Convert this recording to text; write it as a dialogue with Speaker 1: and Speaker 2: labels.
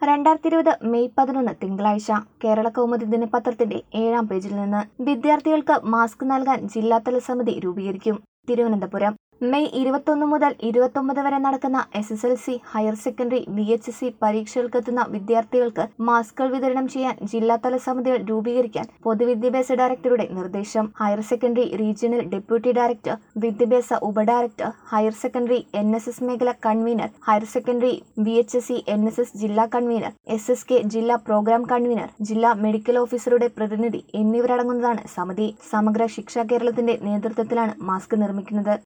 Speaker 1: രണ്ടായിരത്തി ഇരുപത് മെയ് പതിനൊന്ന് തിങ്കളാഴ്ച കേരള കൗമുദി ദിനപത്രത്തിന്റെ ഏഴാം പേജിൽ നിന്ന് വിദ്യാർത്ഥികൾക്ക് മാസ്ക് നൽകാൻ ജില്ലാതല സമിതി രൂപീകരിക്കും തിരുവനന്തപുരം മെയ് ഇരുപത്തൊന്ന് മുതൽ ഇരുപത്തൊമ്പത് വരെ നടക്കുന്ന S S L C higher secondary V H S C പരീക്ഷകൾക്കെത്തുന്ന വിദ്യാർത്ഥികൾക്ക് മാസ്കുകൾ വിതരണം ചെയ്യാൻ ജില്ലാതല സമിതികൾ രൂപീകരിക്കാൻ പൊതുവിദ്യാഭ്യാസ ഡയറക്ടറുടെ നിർദ്ദേശം higher secondary regional deputy director വിദ്യാഭ്യാസ ഉപഡയറക്ടർ higher secondary N S S മേഖല convener higher secondary V H S C N S S ജില്ലാ കൺവീനർ എസ് എസ് കെ ജില്ലാ പ്രോഗ്രാം കൺവീനർ ജില്ലാ മെഡിക്കൽ ഓഫീസറുടെ പ്രതിനിധി എന്നിവരടങ്ങുന്നതാണ് സമിതി സമഗ്ര ശിക്ഷ കേരളത്തിന്റെ നേതൃത്വത്തിലാണ് മാസ്ക് നിർമ്മിക്കുന്നത്